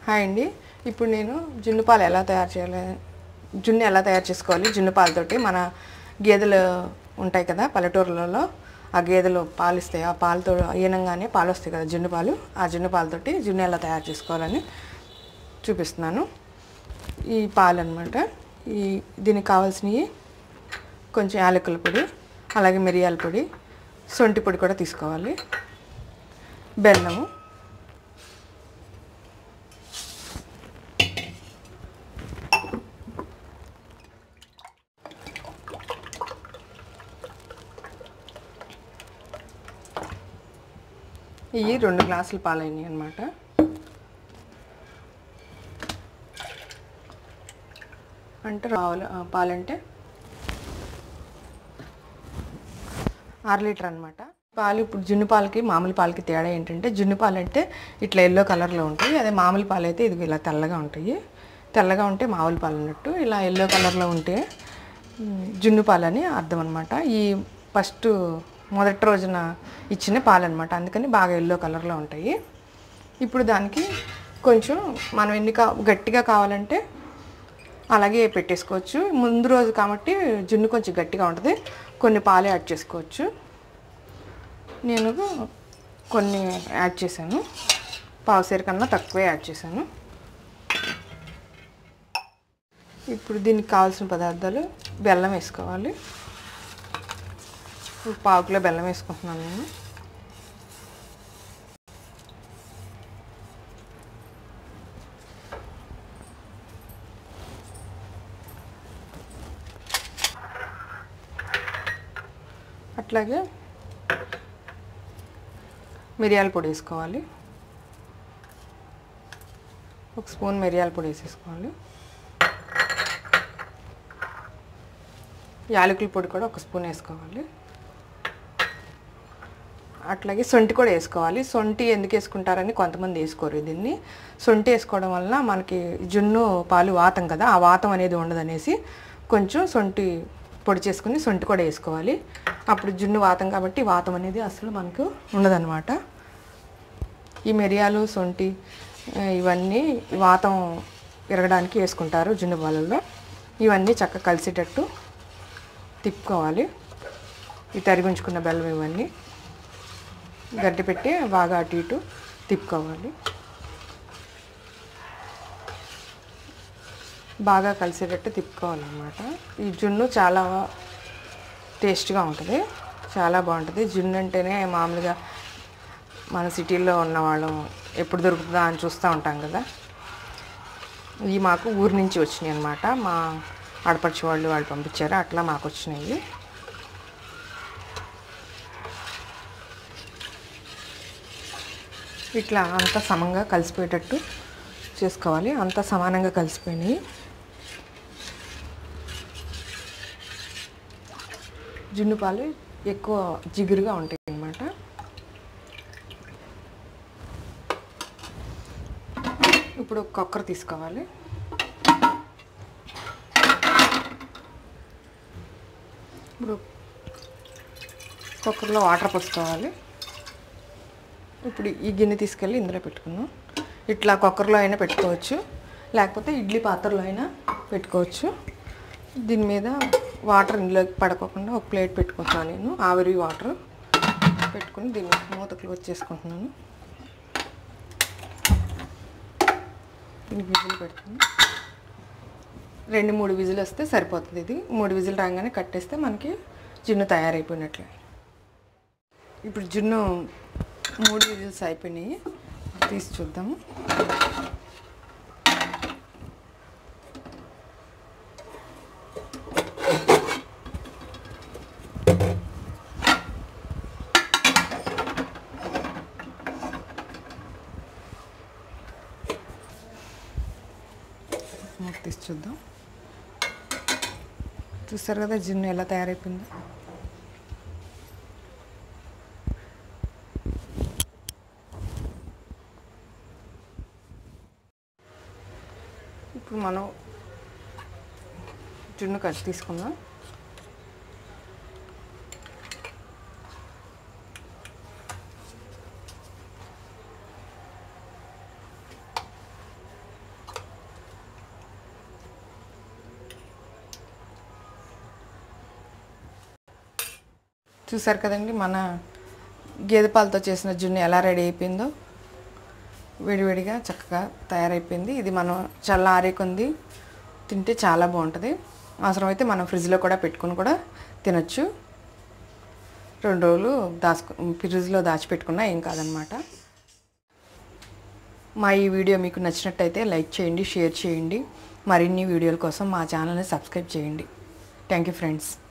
hi అండి ఇప్పుడు నేను జున్ను పాలు ఎలా తయారు చేయాలి జున్ను ఎలా తయారు చేసుకోవాలి జున్ను పాలతోటి మన గేదెలు ఉంటాయి కదా పల్లెటూర్లలో ఆ గేదెలు పాలు ఇస్తాయి ఆ పాలతో ఈనంగానే పాలు వస్తాయి కదా జున్ను పాలు ఆ జున్ను పాలతోటి జున్ను ఎలా తయారు చేసుకోవాలని చూపిస్తున్నాను ఈ పాలు అనమాట ఈ దీనికి కావాల్సినవి కొంచెం యాలకుల పొడి అలాగే మిరియాల పొడి సొంటి పొడి కూడా తీసుకోవాలి బెల్లము ఇవి రెండు గ్లాసులు పాలైనవి అనమాట అంటే రావులు ఆ, పాలంటే అర లీటర్ అనమాట పాలు ఇప్పుడు జున్ను పాలకి మామూలు పాలకి తేడా ఏంటంటే జున్ను పాలు అంటే ఇట్లా ఎల్లో కలర్లో ఉంటాయి అదే మామూలు పాలు అయితే ఇది ఇలా తెల్లగా ఉంటాయి తెల్లగా ఉంటే మామూలు పాలు అన్నట్టు ఇలా ఎల్లో కలర్లో ఉంటే మ్, జున్ను పాలు అని అర్థం అనమాట ఈ ఫస్ట్ మొదటి రోజున ఇచ్చిన పాలు అనమాట అందుకని బాగా ఎల్లో కలర్లో ఉంటాయి ఇప్పుడు దానికి కొంచెం మనం ఎన్ని కా గట్టిగా కావాలంటే అలాగే పెట్టేసుకోవచ్చు ముందు రోజు కాబట్టి జున్ను కొంచెం గట్టిగా ఉంటుంది కొన్ని పాలు యాడ్ చేసుకోవచ్చు నేను కొన్ని యాడ్ చేశాను పావుసేరు కన్నా తక్కువే యాడ్ చేశాను ఇప్పుడు దీనికి కావాల్సిన పదార్థాలు బెల్లం వేసుకోవాలి ఇప్పుడు పావు కిలో బెల్లం వేసుకుంటున్నాను నేను అట్లాగే మిరియాల పొడి వేసుకోవాలి ఒక స్పూన్ మిరియాల పొడి వేసేసుకోవాలి యాలకుల పొడి కూడా ఒక స్పూన్ వేసుకోవాలి అట్లాగే సొంటి కూడా వేసుకోవాలి సొంటి ఎందుకు వేసుకుంటారని కొంతమంది వేసుకోరు దీన్ని సొంటి వేసుకోవడం వలన మనకి జున్ను పాలు వాతం కదా ఆ వాతం అనేది ఉండదనేసి కొంచెం సొంటి పొడి చేసుకుని సొంటి కూడా వేసుకోవాలి అప్పుడు జున్ను వాతం కాబట్టి వాతం అనేది అసలు మనకు ఉండదన్నమాట ఈ మిరియాలు సొంటి ఆ, ఇవన్నీ వాతం విరగడానికి వేసుకుంటారు జున్ను పాలల్లో ఇవన్నీ చక్కగా కలిసేటట్టు తిప్పుకోవాలి ఈ తరిగించుకున్న బెల్లం ఇవన్నీ గడ్డి పెట్టి బాగా అటు ఇటు తిప్పుకోవాలి బాగా కలిసేటట్టు తిప్పుకోవాలన్నమాట ఈ జున్ను చాలా టేస్ట్గా ఉంటుంది చాలా బాగుంటుంది జున్ను అంటేనే మామూలుగా మన సిటీల్లో ఉన్న వాళ్ళం ఎప్పుడు దొరుకుతుందా అని చూస్తూ ఉంటాం కదా ఇవి మాకు ఊరి నుంచి వచ్చినాయి అనమాట మా ఆడపడిచి వాళ్ళు వాళ్ళు పంపించారు అట్లా మాకు వచ్చినాయి ఇట్లా అంతా సమంగా కలిసిపోయేటట్టు చేసుకోవాలి అంతా సమానంగా కలిసిపోయినాయి జున్ను పాలు ఎక్కువ జిగురుగా ఉంటాయి అన్నమాట ఇప్పుడు ఒక కుక్కర్ తీసుకోవాలి ఇప్పుడు కుక్కర్లో వాటర్ పోసుకోవాలి ఇప్పుడు ఈ గిన్నె తీసుకెళ్ళి ఇందులో పెట్టుకుందాం ఇట్లా కుక్కర్లో అయినా పెట్టుకోవచ్చు లేకపోతే ఇడ్లీ పాత్రలో అయినా పెట్టుకోవచ్చు దీని మీద వాటర్ ఇందులోకి పడకోకుండా ఒక ప్లేట్ పెట్టుకుంటున్నాను నేను ఆవిరి వాటర్ పెట్టుకుని దీన్ని మూత క్లోజ్ చేసుకుంటున్నాను దీనికి విజిల్ పెడుతుంది రెండు మూడు విజిల్ వస్తే సరిపోతుంది ఇది మూడు విజిల్ రాగానే కట్టేస్తే మనకి జున్ను తయారైపోయినట్లే ఇప్పుడు జున్ను మూడు విజిల్స్ అయిపోయినాయి తీసి చూద్దాము మూత తీసి చూద్దాం చూస్తారు కదా జున్ను ఎలా తయారైపోయిందో ఇప్పుడు మనం జున్ను కట్ తీసుకుందాం చూసారు కదండి మన గేదె పాలతో చేసిన జున్ను ఎలా రెడీ అయిపోయిందో వేడివేడిగా చక్కగా తయారైపోయింది ఇది మనం చల్ల ఆరేకుంది తింటే చాలా బాగుంటుంది అవసరమైతే మనం ఫ్రిడ్జ్లో కూడా పెట్టుకుని కూడా తినొచ్చు రెండు రోజులు దాచుకు ఫ్రిడ్జ్లో దాచిపెట్టుకున్నా ఏం కాదనమాట మా ఈ వీడియో మీకు నచ్చినట్టయితే లైక్ చేయండి షేర్ చేయండి మరిన్ని వీడియోల కోసం మా ఛానల్ని సబ్స్క్రైబ్ చేయండి థ్యాంక్ యూ ఫ్రెండ్స్